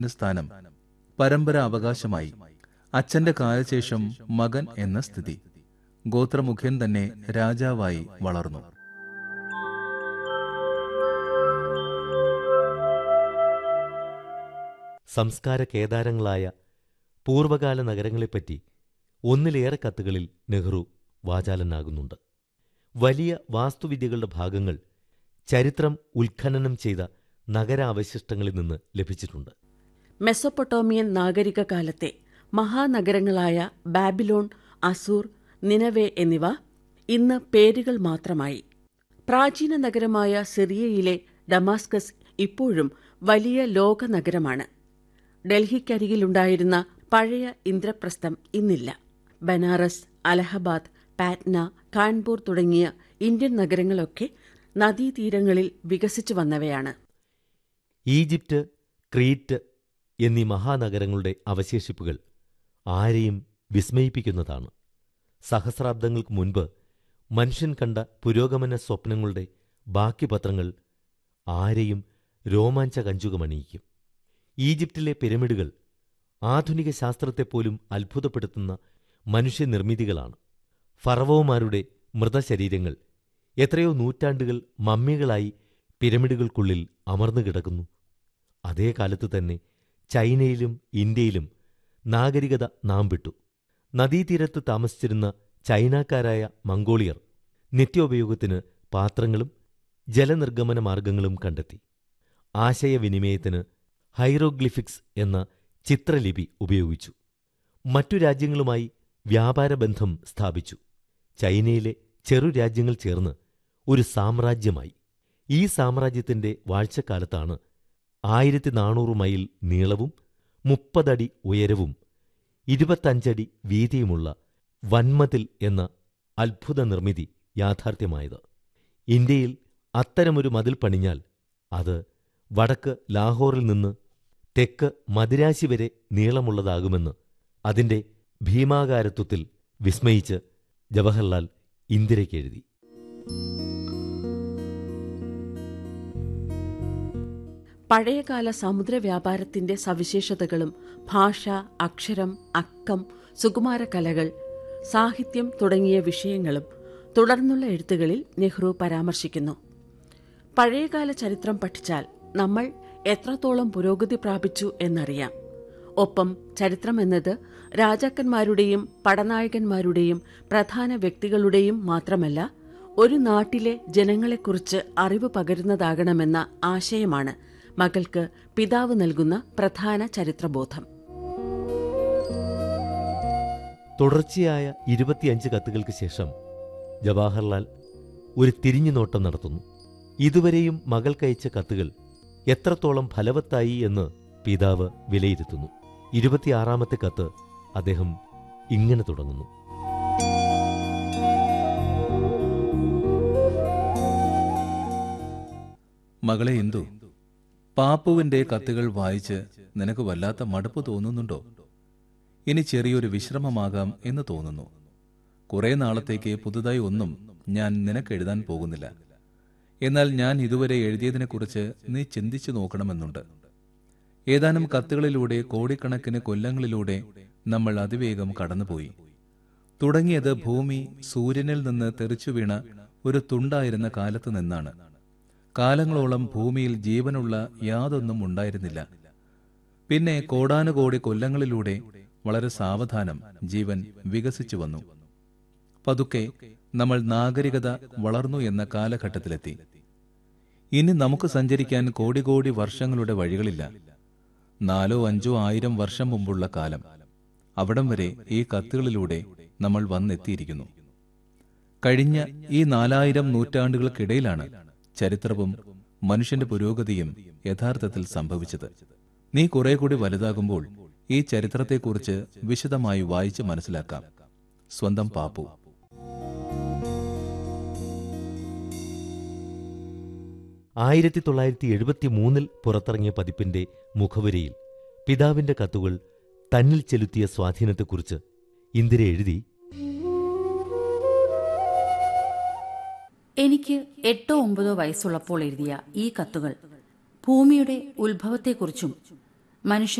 സ്ഥാനം പരമ്പര അവകാശമായി അച്ഛന്റെ കാലശേഷം മകൻ എന്ന സ്ഥിതി ഗോത്രമുഖ്യൻ തന്നെ രാജാവായി വളർന്നു സംസ്കാര കേദാരങ്ങളായ പൂർവകാല നഗരങ്ങളെപ്പറ്റി ഒന്നിലേറെ കത്തുകളിൽ നെഹ്റു വാചാലനാകുന്നുണ്ട് വലിയ വാസ്തുവിദ്യകളുടെ ഭാഗങ്ങൾ ചരിത്രം ഉത്ഖനനം ചെയ്ത നഗരാവശിഷ്ടങ്ങളിൽ നിന്ന് ലഭിച്ചിട്ടുണ്ട് മെസൊപ്പൊട്ടോമിയൻ നാഗരിക കാലത്തെ മഹാനഗരങ്ങളായ ബാബിലോൺ അസൂർ നിനവെ എന്നിവ ഇന്ന് പേരുകൾ മാത്രമായി പ്രാചീന നഗരമായ സിറിയയിലെ ഡമാസ്കസ് ഇപ്പോഴും വലിയ ലോക നഗരമാണ് ഡൽഹിക്കരികിലുണ്ടായിരുന്ന പഴയ ഇന്ദ്രപ്രസ്ഥം ഇന്നില്ല ബനാറസ് അലഹബാദ് പാറ്റ്ന കാൺപൂർ തുടങ്ങിയ ഇന്ത്യൻ നഗരങ്ങളൊക്കെ നദീതീരങ്ങളിൽ വികസിച്ചു വന്നവയാണ് ഈജിപ്റ്റ് ക്രീറ്റ് എന്നീ മഹാനഗരങ്ങളുടെ അവശേഷിപ്പുകൾ ആരെയും വിസ്മയിപ്പിക്കുന്നതാണ് സഹസ്രാബ്ദങ്ങൾക്ക് മുൻപ് മനുഷ്യൻ കണ്ട പുരോഗമന സ്വപ്നങ്ങളുടെ ബാക്കി പത്രങ്ങൾ ആരെയും രോമാഞ്ചകഞ്ചുകമണിയിക്കും ഈജിപ്തിലെ പിരമിഡുകൾ ആധുനിക ശാസ്ത്രത്തെപ്പോലും അത്ഭുതപ്പെടുത്തുന്ന മനുഷ്യനിർമ്മിതികളാണ് ഫറവോമാരുടെ മൃതശരീരങ്ങൾ എത്രയോ നൂറ്റാണ്ടുകൾ മമ്മികളായി പിരമിഡുകൾക്കുള്ളിൽ അമർന്നു കിടക്കുന്നു അതേ കാലത്ത് തന്നെ ചൈനയിലും ഇന്ത്യയിലും നാഗരികത നാം വിട്ടു നദീതീരത്ത് താമസിച്ചിരുന്ന ചൈനക്കാരായ മംഗോളിയർ നിത്യോപയോഗത്തിന് പാത്രങ്ങളും ജലനിർഗമന മാർഗങ്ങളും കണ്ടെത്തി ആശയവിനിമയത്തിന് ഹൈറോഗ്ലിഫിക്സ് എന്ന ചിത്രലിപി ഉപയോഗിച്ചു മറ്റു രാജ്യങ്ങളുമായി വ്യാപാരബന്ധം സ്ഥാപിച്ചു ചൈനയിലെ ചെറു രാജ്യങ്ങൾ ചേർന്ന് ഒരു സാമ്രാജ്യമായി ഈ സാമ്രാജ്യത്തിന്റെ വാഴ്ചക്കാലത്താണ് ആയിരത്തി നാനൂറ് മൈൽ നീളവും മുപ്പതടി ഉയരവും ഇരുപത്തഞ്ചടി വീതിയുമുള്ള വൻമതിൽ എന്ന അത്ഭുത നിർമ്മിതി യാഥാർത്ഥ്യമായത് ഇന്ത്യയിൽ അത്തരമൊരു മതിൽ പണിഞ്ഞാൽ അത് വടക്ക് ലാഹോറിൽ നിന്ന് തെക്ക് മദിരാശി വരെ നീളമുള്ളതാകുമെന്ന് അതിന്റെ ഭീമാകാരത്വത്തിൽ വിസ്മയിച്ച് ജവഹർലാൽ ഇന്ദിരയ്ക്ക് എഴുതി പഴയകാല സമുദ്ര വ്യാപാരത്തിന്റെ സവിശേഷതകളും ഭാഷ അക്ഷരം അക്കം സുകുമാരകലകൾ സാഹിത്യം തുടങ്ങിയ വിഷയങ്ങളും തുടർന്നുള്ള എഴുത്തുകളിൽ നെഹ്റു പരാമർശിക്കുന്നു പഴയകാല ചരിത്രം പഠിച്ചാൽ നമ്മൾ എത്രത്തോളം പുരോഗതി പ്രാപിച്ചു എന്നറിയാം ഒപ്പം ചരിത്രം എന്നത് രാജാക്കന്മാരുടെയും പടനായകന്മാരുടെയും പ്രധാന വ്യക്തികളുടെയും മാത്രമല്ല ഒരു നാട്ടിലെ ജനങ്ങളെക്കുറിച്ച് അറിവ് പകരുന്നതാകണമെന്ന ആശയമാണ് മകൾക്ക് പിതാവ് നൽകുന്ന പ്രധാന ചരിത്രബോധം തുടർച്ചയായ ഇരുപത്തിയഞ്ച് കത്തുകൾക്ക് ശേഷം ജവാഹർലാൽ ഒരു തിരിഞ്ഞുനോട്ടം നടത്തുന്നു ഇതുവരെയും മകൾക്കയച്ച കത്തുകൾ എത്രത്തോളം ഫലവത്തായി എന്ന് പിതാവ് വിലയിരുത്തുന്നു ഇരുപത്തിയാറാമത്തെ കത്ത് അദ്ദേഹം ഇങ്ങനെ തുടങ്ങുന്നു മകളെ എന്തു പാപ്പുവിന്റെ കത്തുകൾ വായിച്ച് നിനക്ക് വല്ലാത്ത മടുപ്പ് തോന്നുന്നുണ്ടോ ഇനി ചെറിയൊരു വിശ്രമമാകാം എന്ന് തോന്നുന്നു കുറെ നാളത്തേക്ക് പുതുതായി ഒന്നും ഞാൻ നിനക്ക് എഴുതാൻ പോകുന്നില്ല എന്നാൽ ഞാൻ ഇതുവരെ എഴുതിയതിനെക്കുറിച്ച് നീ ചിന്തിച്ചു നോക്കണമെന്നുണ്ട് ഏതാനും കത്തുകളിലൂടെ കോടിക്കണക്കിന് കൊല്ലങ്ങളിലൂടെ നമ്മൾ അതിവേഗം കടന്നുപോയി തുടങ്ങിയത് ഭൂമി സൂര്യനിൽ നിന്ന് തെറിച്ചു വീണ ഒരു തുണ്ടായിരുന്ന കാലത്ത് നിന്നാണ് കാലങ്ങളോളം ഭൂമിയിൽ ജീവനുള്ള യാതൊന്നും ഉണ്ടായിരുന്നില്ല പിന്നെ കോടാനുകോടി കൊല്ലങ്ങളിലൂടെ വളരെ സാവധാനം ജീവൻ വികസിച്ചു വന്നു പതുക്കെ നമ്മൾ നാഗരികത വളർന്നു എന്ന കാലഘട്ടത്തിലെത്തി ഇനി നമുക്ക് സഞ്ചരിക്കാൻ കോടി കോടി വർഷങ്ങളുടെ വഴികളില്ല നാലോ അഞ്ചോ ആയിരം വർഷം മുമ്പുള്ള കാലം അവിടം വരെ ഈ കത്തുകളിലൂടെ നമ്മൾ വന്നെത്തിയിരിക്കുന്നു കഴിഞ്ഞ ഈ നാലായിരം നൂറ്റാണ്ടുകൾക്കിടയിലാണ് ചരിത്രവും മനുഷ്യന്റെ പുരോഗതിയും യഥാർത്ഥത്തിൽ സംഭവിച്ചത് നീ കുറെ കൂടി വലുതാകുമ്പോൾ ഈ ചരിത്രത്തെക്കുറിച്ച് വിശദമായി വായിച്ച് മനസ്സിലാക്കാം സ്വന്തം പാപ്പു ആയിരത്തി തൊള്ളായിരത്തി എഴുപത്തി മൂന്നിൽ പുറത്തിറങ്ങിയ പതിപ്പിന്റെ മുഖവരിയിൽ പിതാവിന്റെ കത്തുകൾ തന്നിൽ ചെലുത്തിയ സ്വാധീനത്തെക്കുറിച്ച് ഇന്ദിര എഴുതി എനിക്ക് എട്ടോ ഒമ്പതോ വയസ്സുള്ളപ്പോൾ എഴുതിയ ഈ കത്തുകൾ ഭൂമിയുടെ ഉത്ഭവത്തെക്കുറിച്ചും മനുഷ്യ